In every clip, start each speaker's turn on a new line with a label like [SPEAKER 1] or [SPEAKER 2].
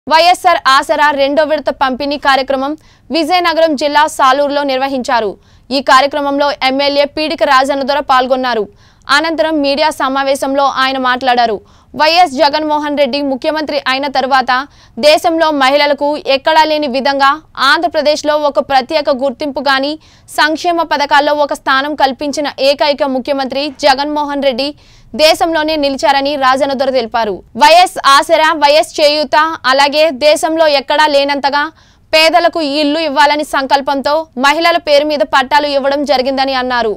[SPEAKER 1] వైఎస్ఆర్ ఆసరా రెండో విడత పంపిణీ కార్యక్రమం విజయనగరం జిల్లా సాలూరులో నిర్వహించారు ఈ కార్యక్రమంలో ఎమ్మెల్యే పీడిక రాజన్నదొర పాల్గొన్నారు అనంతరం మీడియా సమావేశంలో ఆయన మాట్లాడారు వైఎస్ జగన్మోహన్ రెడ్డి ముఖ్యమంత్రి అయిన తర్వాత దేశంలో మహిళలకు ఎక్కడా లేని విధంగా ఆంధ్రప్రదేశ్లో ఒక ప్రత్యేక గుర్తింపు గాని సంక్షేమ పథకాల్లో ఒక స్థానం కల్పించిన ఏకైక ముఖ్యమంత్రి జగన్మోహన్ రెడ్డి దేశంలోనే నిలిచారని రాజనదొర తెలిపారు వైఎస్ ఆసరా వైఎస్ చేయూత అలాగే దేశంలో ఎక్కడా లేనంతగా పేదలకు ఇల్లు ఇవ్వాలని సంకల్పంతో మహిళల పేరు మీద పట్టాలు ఇవ్వడం జరిగిందని అన్నారు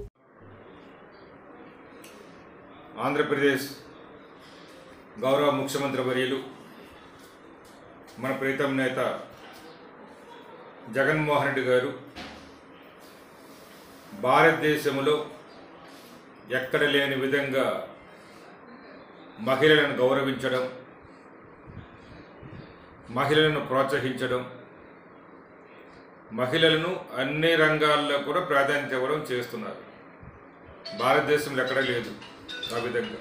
[SPEAKER 2] ఆంధ్రప్రదేశ్ గౌరవ ముఖ్యమంత్రి వర్యులు మన ప్రీతం నేత జగన్మోహన్ రెడ్డి గారు భారతదేశంలో ఎక్కడ లేని విధంగా మహిళలను గౌరవించడం మహిళలను ప్రోత్సహించడం మహిళలను అన్ని రంగాల్లో కూడా ప్రాధాన్యత ఇవ్వడం చేస్తున్నారు భారతదేశంలో ఎక్కడ లేదు ఆ విధంగా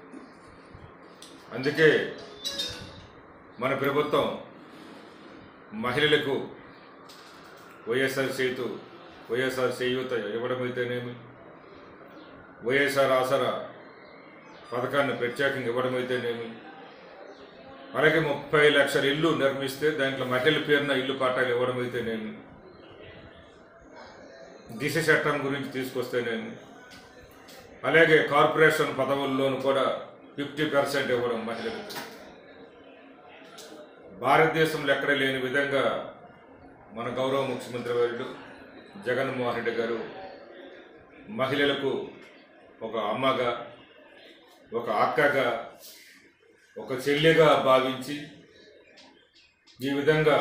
[SPEAKER 2] అందుకే మన ప్రభుత్వం మహిళలకు వైఎస్ఆర్ చేతు వైఎస్ఆర్ చేయూత ఇవ్వడం అయితేనేమి వైఎస్ఆర్ ఆసరా పథకాన్ని ప్రత్యేకంగా ఇవ్వడం అయితేనేమి అలాగే ముప్పై లక్షల ఇల్లు నిర్మిస్తే దాంట్లో మహిళల పేరున ఇల్లు పట్టాలు ఇవ్వడం అయితేనేమి దిశ చట్టం గురించి తీసుకొస్తేనేమి అలాగే కార్పొరేషన్ పదవుల్లోనూ కూడా ఫిఫ్టీ పర్సెంట్ ఇవ్వడం మహిళలకు భారతదేశంలో ఎక్కడ లేని విధంగా మన గౌరవ ముఖ్యమంత్రి వర్యులు జగన్మోహన్ రెడ్డి గారు మహిళలకు ఒక అమ్మగా ఒక అక్కగా ఒక చెల్లిగా భావించి ఈ విధంగా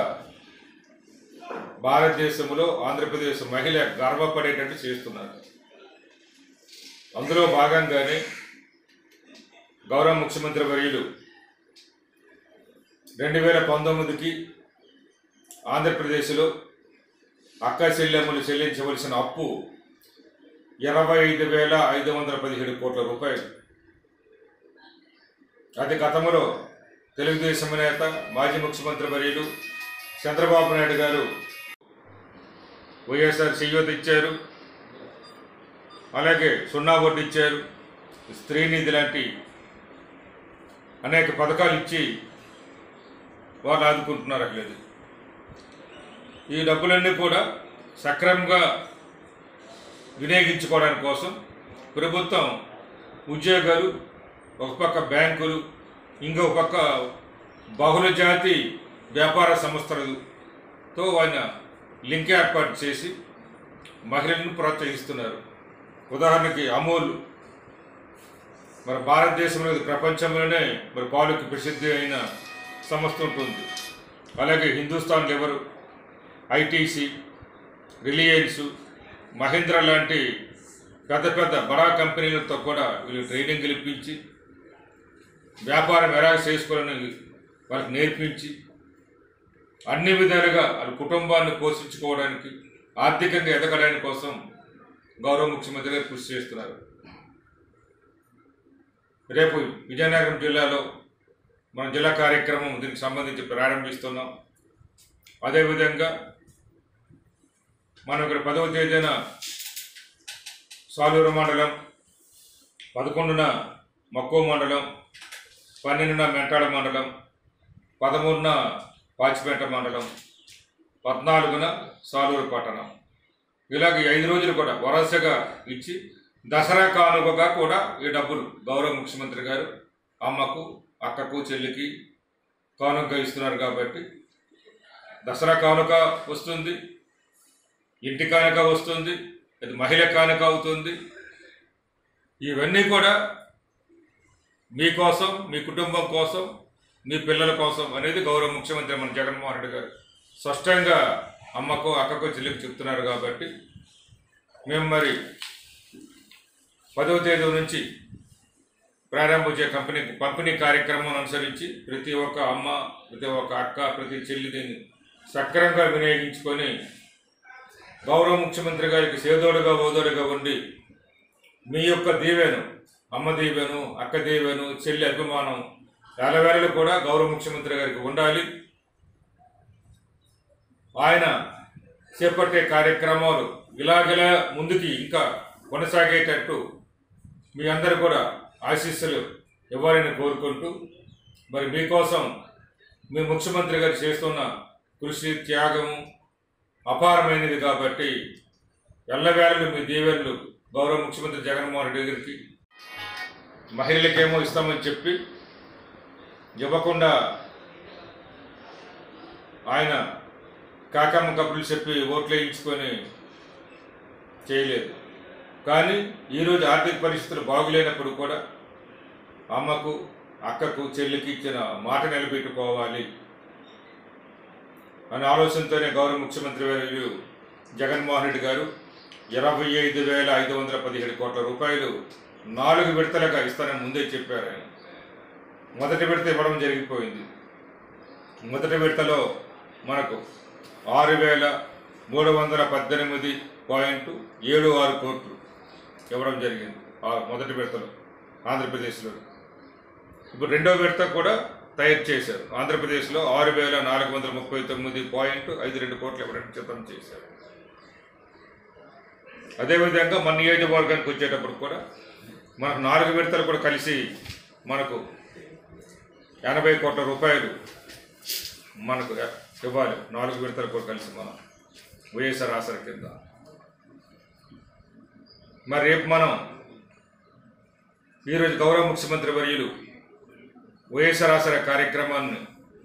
[SPEAKER 2] భారతదేశంలో ఆంధ్రప్రదేశ్ మహిళ గర్వపడేటట్టు చేస్తున్నారు అందులో భాగంగానే గౌరవ ముఖ్యమంత్రి వర్యులు రెండు వేల పంతొమ్మిదికి ఆంధ్రప్రదేశ్లో అక్క చెల్లెమ్మలు చెల్లించవలసిన అప్పు ఇరవై ఐదు వేల ఐదు వందల పదిహేడు కోట్ల రూపాయలు అది గతంలో తెలుగుదేశం నేత మాజీ ముఖ్యమంత్రి వర్యులు చంద్రబాబు నాయుడు గారు వైఎస్ఆర్ చెయ్యోత ఇచ్చారు అలాగే సున్నా వడ్డీ ఇచ్చారు స్త్రీనిధి లాంటి అనేక పథకాలు ఇచ్చి వాళ్ళు ఆదుకుంటున్నారు అట్లేదు ఈ డబ్బులన్నీ కూడా సక్రమంగా వినియోగించుకోవడానికి కోసం ప్రభుత్వం ఉద్యోగాలు ఒక పక్క బ్యాంకులు ఇంకొక పక్క బహుళ జాతి వ్యాపార సంస్థలతో ఆయన లింక్ ఏర్పాటు చేసి మహిళలను ప్రోత్సహిస్తున్నారు ఉదాహరణకి అమూల్ మన భారతదేశంలో ఇది ప్రపంచంలోనే మరి పాలుకి ప్రసిద్ధి అయిన సంస్థ ఉంటుంది అలాగే Hindustan Lever ITC Reliance Mahindra లాంటి పెద్ద పెద్ద బడా కంపెనీలతో కూడా వీళ్ళు ట్రైనింగ్ ఇప్పించి వ్యాపారం ఎలా చేసుకోవాలని వాళ్ళకి నేర్పించి అన్ని విధాలుగా వాళ్ళ కుటుంబాన్ని పోషించుకోవడానికి ఆర్థికంగా ఎదగడానికి కోసం గౌరవ ముఖ్యమంత్రి గారు కృషి చేస్తున్నారు రేపు విజయనగరం జిల్లాలో మన జిల్లా కార్యక్రమం దీనికి సంబంధించి ప్రారంభిస్తున్నాం అదేవిధంగా మనం ఇక్కడ పదవ తేదీన సాలూరు మండలం పదకొండున మక్కువ మండలం పన్నెండున మెంటాడ మండలం పదమూడున పాచిపేట మండలం పద్నాలుగున సాలూరు పట్టణం ఇలాగ ఈ ఐదు రోజులు కూడా వరుసగా ఇచ్చి దసరా కానుకగా కూడా ఈ డబ్బులు గౌరవ ముఖ్యమంత్రి గారు అమ్మకు అక్కకు చెల్లికి కానుక ఇస్తున్నారు కాబట్టి దసరా కానుక వస్తుంది ఇంటి కానుక వస్తుంది ఇది మహిళ కానుక అవుతుంది ఇవన్నీ కూడా మీకోసం మీ కుటుంబం కోసం మీ పిల్లల కోసం అనేది గౌరవ ముఖ్యమంత్రి మన జగన్మోహన్ రెడ్డి గారు స్పష్టంగా అమ్మకు అక్కకు చెల్లికి చెప్తున్నారు కాబట్టి మేము మరి పదవ తేదీ నుంచి ప్రారంభించే కంపెనీ పంపిణీ కార్యక్రమం అనుసరించి ప్రతి ఒక్క అమ్మ ప్రతి ఒక్క అక్క ప్రతి చెల్లి దీన్ని సక్రమంగా వినియోగించుకొని గౌరవ ముఖ్యమంత్రి గారికి సేదోడుగా ఓదోడుగా ఉండి మీ యొక్క దీవెను అమ్మ దీవెను అక్క దీవెను చెల్లి అభిమానం వేలవేళలు కూడా గౌరవ ముఖ్యమంత్రి గారికి ఉండాలి ఆయన చేపట్టే కార్యక్రమాలు ఇలాగలా ముందుకి ఇంకా కొనసాగేటట్టు మీ అందరూ కూడా ఆశీస్సులు ఇవ్వాలని కోరుకుంటూ మరి మీకోసం మీ ముఖ్యమంత్రి గారు చేస్తున్న కృషి త్యాగము అపారమైనది కాబట్టి ఎల్లవేళలు మీ దీవెనలు గౌరవ ముఖ్యమంత్రి జగన్మోహన్ రెడ్డి గారికి మహిళలకేమో ఇస్తామని చెప్పి ఇవ్వకుండా ఆయన కాకమ్మ కబుర్లు చెప్పి ఓట్లు వేయించుకొని చేయలేదు కానీ ఈరోజు ఆర్థిక పరిస్థితులు బాగులేనప్పుడు కూడా అమ్మకు అక్కకు చెల్లికి ఇచ్చిన మాట నిలబెట్టుకోవాలి అనే ఆలోచనతోనే గౌరవ ముఖ్యమంత్రి వర్యులు జగన్మోహన్ రెడ్డి గారు ఇరవై ఐదు వేల ఐదు వందల పదిహేడు కోట్ల రూపాయలు నాలుగు విడతలుగా ఇస్తానని ముందే చెప్పారు ఆయన మొదటి విడత ఇవ్వడం జరిగిపోయింది మొదటి విడతలో మనకు ఆరు వేల మూడు వందల పద్దెనిమిది పాయింట్ ఏడు ఆరు కోట్లు ఇవ్వడం జరిగింది ఆ మొదటి విడతలో ఆంధ్రప్రదేశ్లో ఇప్పుడు రెండో విడత కూడా తయారు చేశారు ఆంధ్రప్రదేశ్లో ఆరు వేల నాలుగు వందల ముప్పై తొమ్మిది పాయింట్ ఐదు రెండు కోట్లు ఇవ్వడం సిద్ధం చేశారు అదేవిధంగా మన నియోజకవర్గానికి వచ్చేటప్పుడు కూడా మనకు నాలుగు విడతలు కూడా కలిసి మనకు ఎనభై కోట్ల రూపాయలు మనకు ఇవ్వాలి నాలుగు విడతలు కూడా కలిసి మనం వైఎస్ఆర్ ఆసర కింద మరి రేపు మనం ఈరోజు గౌరవ ముఖ్యమంత్రి వర్యులు వైఎస్ఆర్ ఆసర కార్యక్రమాన్ని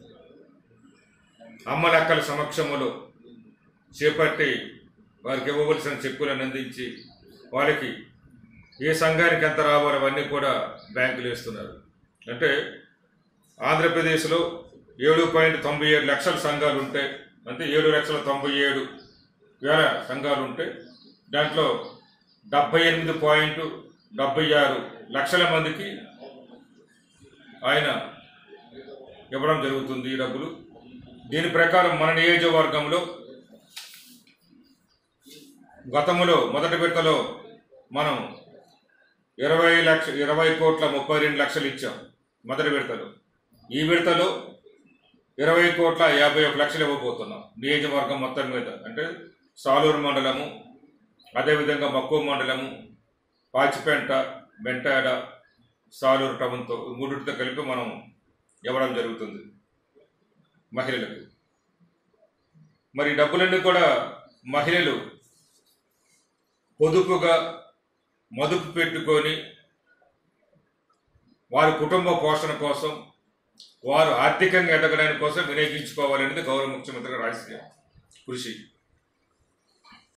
[SPEAKER 2] అమ్మలక్కల సమక్షంలో చేపట్టి వారికి ఇవ్వవలసిన చెక్కులను అందించి వాళ్ళకి ఏ సంఘానికి ఎంత రావాలో అవన్నీ కూడా బ్యాంకులు వేస్తున్నారు అంటే ఆంధ్రప్రదేశ్లో ఏడు పాయింట్ తొంభై ఏడు లక్షల సంఘాలు ఉంటే అంటే ఏడు లక్షల తొంభై ఏడు వేల సంఘాలు ఉంటే దాంట్లో డెబ్బై ఎనిమిది పాయింట్ డెబ్బై ఆరు లక్షల మందికి ఆయన ఇవ్వడం జరుగుతుంది ఈ డబ్బులు దీని ప్రకారం మన నియోజకవర్గంలో గతంలో మొదటి విడతలో మనం ఇరవై లక్ష ఇరవై కోట్ల ముప్పై రెండు లక్షలు ఇచ్చాం మొదటి విడతలో ఈ విడతలో ఇరవై కోట్ల యాభై ఒక లక్షలు ఇవ్వబోతున్నాం నియోజకవర్గం మొత్తం మీద అంటే సాలూరు మండలము అదేవిధంగా మక్కువ మండలము పాచిపెంట బెంటాడ సాలూరు టౌన్తో ఈ మూడింటితో కలిపి మనం ఇవ్వడం జరుగుతుంది మహిళలకు మరి ఈ డబ్బులన్నీ కూడా మహిళలు పొదుపుగా మదుపు పెట్టుకొని వారి కుటుంబ పోషణ కోసం వారు ఆర్థికంగా ఎదగడానికి కోసం వినియోగించుకోవాలనేది గౌరవ ముఖ్యమంత్రి గారి రాజకీయ కృషి